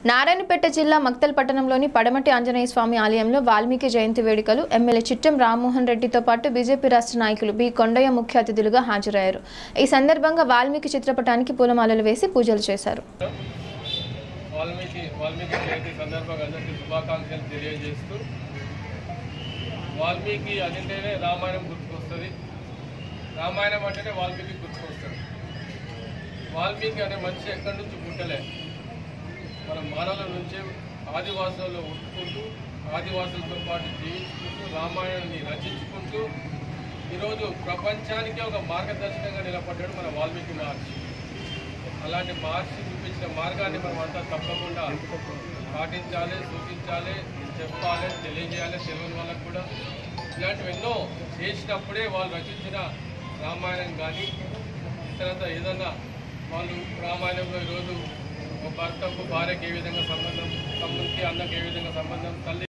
నారాయణపేట జిల్లా మక్తల్ పట్టణంలోని పడమటి ఆంజనేయ స్వామి ఆలయంలో వాల్మీకి జయంతి వేడుకలు ఎమ్మెల్యే చిట్టెం రామ్మోహన్ రెడ్డితో పాటు బీజేపీ రాష్ట్ర నాయకులు బి కొండయ్య ముఖ్య అతిథులుగా హాజరయ్యారు ఈ సందర్భంగా వాల్మీకి చిత్రపటానికి పూలమాలలు వేసి పూజలు చేశారు వాల్మీకి వాల్మీకి జయంతి సందర్భంగా అందరికీ శుభాకాంక్షలు తెలియజేస్తూ వాల్మీకి అదంటేనే రామాయణం గుర్తుకొస్తుంది రామాయణం అంటేనే వాల్మీకి గుర్తుకొస్తుంది వాల్మీకి అనే మనిషి ఎక్కడి నుంచి పుట్టలే మన మానవుల నుంచే ఆదివాసులలో ఉంటుకుంటూ ఆదివాసులతో పాటు జీవించుకుంటూ రామాయణాన్ని రచించుకుంటూ ఈరోజు ప్రపంచానికి ఒక మార్గదర్శకంగా నిలబడ్డాడు మన వాల్మీకి మహర్షి అలాంటి మహర్షి చూపించిన మార్గాన్ని మనం అంతా తప్పకుండా పాటించాలి సూచించాలి చెప్పాలి తెలియజేయాలి తెలియని వాళ్ళకు కూడా ఇలాంటివి ఎన్నో చేసినప్పుడే వాళ్ళు రచించిన రామాయణం కానీ ఇతరత ఏదన్నా వాళ్ళు రామాయణంలో ఈరోజు ఒక భర్తకు భార్యకి ఏ విధంగా సంబంధం తమ్మునికి అన్నకి ఏ విధంగా సంబంధం తల్లి